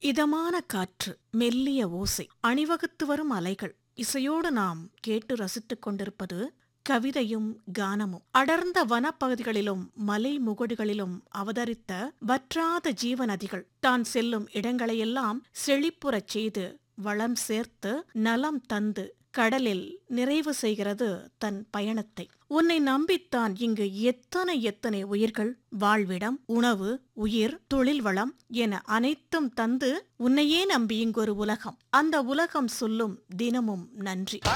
இதமான காற்று மெல்லிய ஓசை அணிவகுத்து வரும் அலைகள் இசையோடு நாம் கேட்டு ரசித்துக் கொண்டிருப்பது கவிதையும் கானமும் அடர்ந்த வனப்பகுதிகளிலும் மலை முகடுகளிலும் அவதரித்த வற்றாத ஜீவநதிகள் தான் செல்லும் இடங்களையெல்லாம் செழிப்புறச் செய்து வளம் சேர்த்து நலம் தந்து கடலில் நிறைவு செய்கிறது தன் பயணத்தை உன்னை நம்பித்தான் இங்கு எத்தனை எத்தனை உயிர்கள் வாழ்விடம் உணவு உயிர் தொழில் வளம் என அனைத்தும் தந்து உன்னையே நம்பி இங்கொரு உலகம் அந்த உலகம் சொல்லும் தினமும் நன்றி